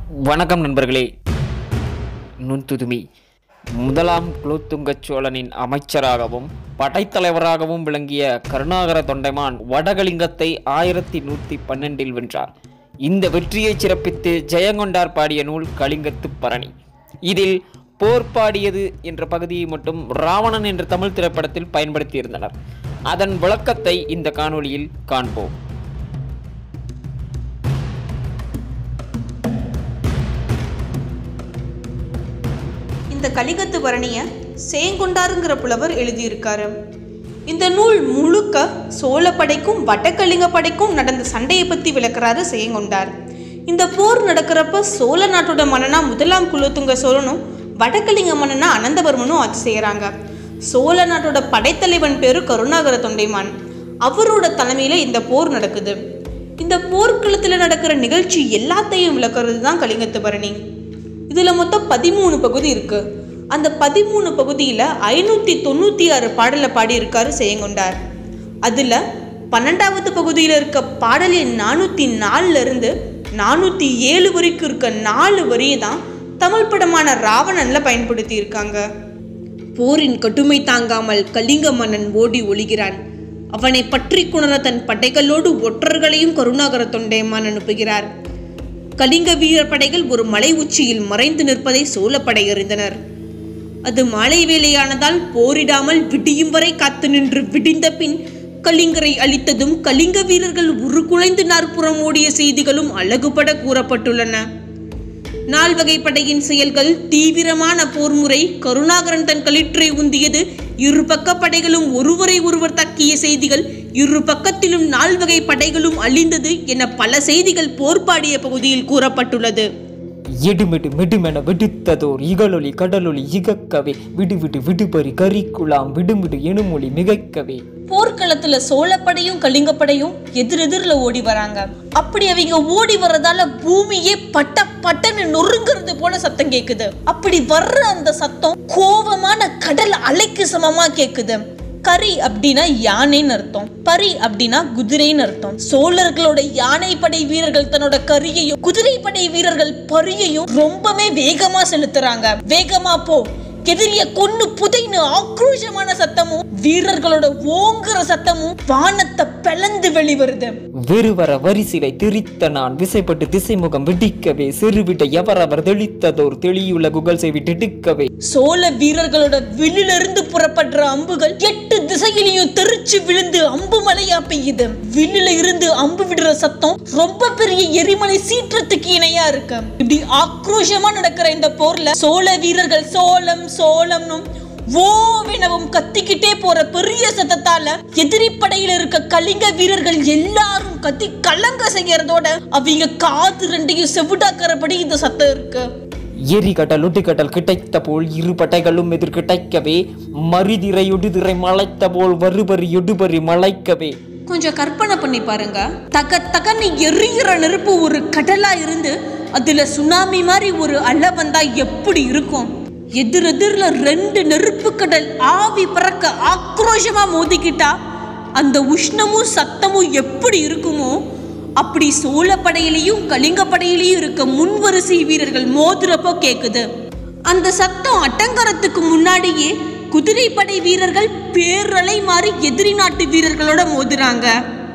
வணக்கம் நண்பர்களே நுண்துதுமி முதலாம் குலோத்துங்க சோழனின் அமைச்சராகவும் படைத்தலைவராகவும் விளங்கிய கருணாகர தொண்டைமான் வடகலிங்கத்தை ஆயிரத்தி நூற்றி பன்னெண்டில் வென்றார் இந்த வெற்றியை சிறப்பித்து ஜெயங்கொண்டார் பாடிய நூல் கலிங்கத்து பரணி இதில் போர் பாடியது என்ற பகுதியை மட்டும் ராவணன் என்ற தமிழ் திரைப்படத்தில் பயன்படுத்தியிருந்தனர் அதன் விளக்கத்தை இந்த காணொளியில் காண்போம் இந்த கலிங்கத்து பரணிய சேங்கொண்டாருங்கிற புலவர் எழுதியிருக்காரு இந்த நூல் முழுக்க சோழ படைக்கும் வடக்கலிங்க படைக்கும் நடந்த சண்டையை பற்றி விளக்குறாரு சேங்கொண்டார் இந்த போர் நடக்கிறப்ப சோழ நாட்டோட மன்னனா முதலாம் குலோத்துங்க சோழனும் வடக்கலிங்க மன்னனா அனந்தவர்மனும் ஆட்சி செய்கிறாங்க சோழ நாட்டோட படைத்தலைவன் பேரு கருணாகர தொண்டைமான் அவரோட தலைமையில இந்த போர் நடக்குது இந்த போர்க்களத்தில் நடக்கிற நிகழ்ச்சி எல்லாத்தையும் விளக்குறது தான் கலிங்கத்து பரணி இதில் மொத்தம் பதிமூணு பகுதி இருக்கு அந்த பதிமூணு பகுதியில் ஐநூற்றி தொண்ணூற்றி ஆறு பாடலை பாடியிருக்காரு செயங்கொண்டார் அதில் பன்னெண்டாவது பகுதியில் இருக்க பாடல் எண் நானூற்றி நாலுல இருந்து நானூற்றி ஏழு வரைக்கும் இருக்க நாலு வரியை தான் தமிழ் படமான ராவணனில் பயன்படுத்தி இருக்காங்க போரின் கட்டுமை தாங்காமல் கலிங்க மன்னன் ஓடி ஒளிகிறான் அவனை பற்றி குணர தன் படைகளோடு ஒற்றர்களையும் கருணாகர தொண்டைமான் அனுப்புகிறார் கலிங்க வீரர் படைகள் ஒரு மலை உச்சியில் மறைந்து நிற்பதை சோழப்படை அறிந்தனர் அது மாலை வேளையானதால் போரிடாமல் விடியும் வரை காத்து நின்று விடிந்த பின் கலிங்கரை அழித்ததும் கலிங்க வீரர்கள் உருக்குலைந்து நாற்புறம் ஓடிய செய்திகளும் அழகுபட கூறப்பட்டுள்ளன நால்வகை படையின் செயல்கள் தீவிரமான போர் முறை கருணாகரன் தன் களிற்றை உந்தியது இரு பக்க படைகளும் ஒருவரை ஒருவர் தக்கிய செய்திகள் இரு பக்கத்திலும் நால்வகை படைகளும் அழிந்தது என பல செய்திகள் போர்ப்பாடிய பகுதியில் கூறப்பட்டுள்ளது இடுமிடு மிடுமென வெடித்ததோர் இகலொளி கடலொளி இகக்கவே விடுவிடு விடுபறி கரிக்குலாம் விடுமிடு எனுமொழி மிகைக்கவே போர்க்களத்துல சோழப்படையும் கலிங்கப்படையும் எதிரெதிரில் ஓடி வராங்க அப்படி அவங்க ஓடி வர்றதால பூமியே பட்ட பட்டன்னு நொறுங்கிறது போல சத்தம் கேக்குது அப்படி வர்ற அந்த சத்தம் கோபமான கடல் அலைக்கு சமமா கேக்குது கரி அப்படின்னா யானைன்னு அர்த்தம் பரி அப்படின்னா குதிரைன்னு அர்த்தம் சோழர்களோட யானை படை வீரர்கள் தன்னோட கரியையும் குதிரை படை வீரர்கள் பரியையும் ரொம்பவே வேகமா செலுத்துறாங்க வேகமா போ எதிரிய கொன்னு புதைன்னு ஆக்ரோஷமான சத்தமும் வீரர்களோட ஓங்குற சத்தமும் வானத்தை பிளந்து வெளிவருது வெறுவர வரிசிலை திரித்த நான் விசைப்பட்டு திசைமுகம் வெடிக்கவே சிறுவிட்ட எவரவர் தெளித்ததோர் தெளியுள்ள குகல் செய்விட்டு சோழ வீரர்களோட வில்லிலிருந்து புறப்படுற அம்புகள் எட்டு திசையிலையும் தெரிச்சு விழுந்து அம்பு மலையா பெய்யுது வில்லுல இருந்து அம்பு விடுற சத்தம் ரொம்ப பெரிய எரிமலை சீற்றத்துக்கு இணையா இருக்கு இப்படி ஆக்ரோஷமா நடக்கிற இந்த போர்ல சோழ வீரர்கள் சோளம் சோளம்னும் ஓவினவும் கத்திக்கிட்டே போற பெரிய சத்தத்தால எதிரி படையில இருக்க கலிங்க வீரர்கள் எல்லாரும் கத்தி கலங்க செய்யறதோட அவங்க காது ரெண்டையும் செவிடாக்கிறபடி இந்த சத்தம் இருக்கு எரிகடல் ஒடுகடல் கிடைத்த போல் இரு பட்டைகளும் எதிர் கிடைக்கவே மறிதிரை ஒடுதிரை மலைத்த போல் வருபறி ஒடுபறி மலைக்கவே கொஞ்சம் கற்பனை பண்ணி பாருங்க தக தகன்னு எரிகிற நெருப்பு ஒரு கடலா இருந்து அதுல சுனாமி மாதிரி ஒரு அலை வந்தா எப்படி இருக்கும் எதிர் எதிரில் ரெண்டு நெருப்பு கடல் ஆவி பறக்க ஆக்ரோஷமா மோதிக்கிட்டா அந்த உஷ்ணமும் சத்தமும் எப்படி இருக்குமோ அப்படி சோழ படையிலையும் கலிங்க படையிலையும் இருக்க முன்வரிசை வீரர்கள் மோதுறப்போ கேக்குது அந்த சத்தம் அட்டங்கரத்துக்கு முன்னாடியே குதிரைப்படை வீரர்கள் பேரலை மாறி எதிரி நாட்டு வீரர்களோட மோதுறாங்க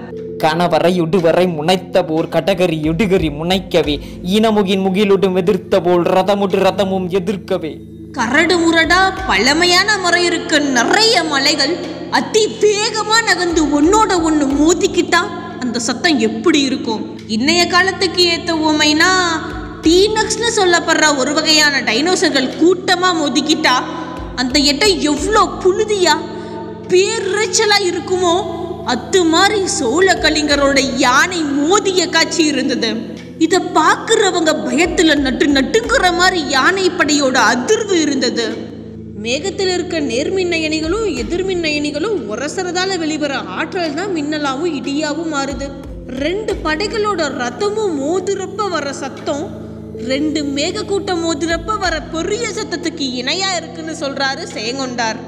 கணவரை ஒடுவரை முனைத்த போர் கடகரி ஒடுகரி முனைக்கவே இனமுகின் முகிலொடும் எதிர்த்த போல் ரதமுடு ரதமும் எதிர்க்கவே கரடு முரடா பழமையான முறை இருக்க நிறைய மலைகள் அதி வேகமா நகர்ந்து ஒன்னோட ஒண்ணு மோதிக்கிட்டா அந்த சத்தம் எப்படி இருக்கும் இன்னைய காலத்துக்கு ஏத்த உமைனா டீனக்ஸ்னு சொல்லப்படுற ஒரு வகையான டைனோசர்கள் கூட்டமா மோதிக்கிட்டா அந்த இடம் எவ்வளோ புழுதியா பேரிச்சலா இருக்குமோ அது மாதிரி சோழ கலிங்கரோட யானை மோதிய காட்சி இருந்தது இத பாக்குறவங்க பயத்துல நட்டு நட்டுங்கிற மாதிரி யானை படையோட அதிர்வு இருந்தது மேகத்தில் இருக்க நேர்மின் அயனிகளும் எதிர்மின் அயனிகளும் உரசறதால வெளிவர ஆற்றல் தான் மின்னலாவும் இடியாவும் மாறுது ரெண்டு படைகளோட ரத்தமும் மோதுறப்ப வர சத்தம் ரெண்டு மேக கூட்டம் மோதுறப்ப வர பெரிய சத்தத்துக்கு இணையா இருக்குன்னு சொல்றாரு சேங்கொண்டார்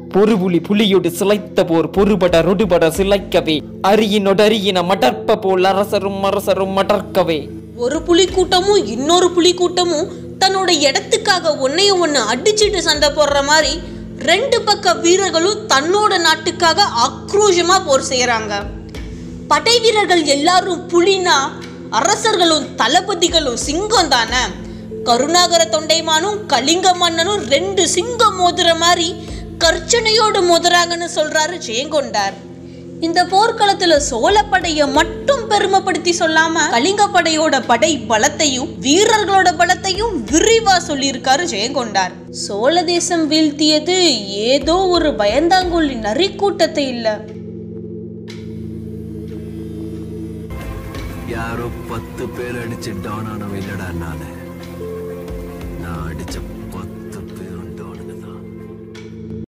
பொறுபுலி புலியொடு சிலைத்த போர் பொறுபட ரொடுபட சிலைக்கவே அரியினொடு அரியின மடற்ப போல் அரசரும் அரசரும் மடர்க்கவே ஒரு புலி கூட்டமும் இன்னொரு புலி கூட்டமும் தன்னோட இடத்துக்காக ஒன்னைய ஒன்று அடிச்சிட்டு சண்டை போடுற மாதிரி ரெண்டு பக்க வீரர்களும் தன்னோட நாட்டுக்காக ஆக்ரோஷமா போர் செய்யறாங்க படை வீரர்கள் எல்லாரும் புலினா அரசர்களும் தளபதிகளும் சிங்கம் தானே கருணாகர தொண்டைமானும் கலிங்க மன்னனும் ரெண்டு சிங்கம் மோதுற மாதிரி கர்ச்சனையோடு மோதுறாங்கன்னு சொல்றாரு ஜெயங்கொண்டார் இந்த போர்க்களத்துல சோழப்படைய மட்டும் பெருமைப்படுத்தி சொல்லாம கலிங்க படையோட படை பலத்தையும் வீரர்களோட பலத்தையும் விரிவா சொல்லியிருக்காரு ஜெயங்கொண்டார் சோழ தேசம் வீழ்த்தியது ஏதோ ஒரு பயந்தாங்கொல்லி நரி கூட்டத்தை இல்ல யாரோ பத்து பேர் அடிச்சு டவுன் ஆனவ இல்லடா நானு நான் அடிச்ச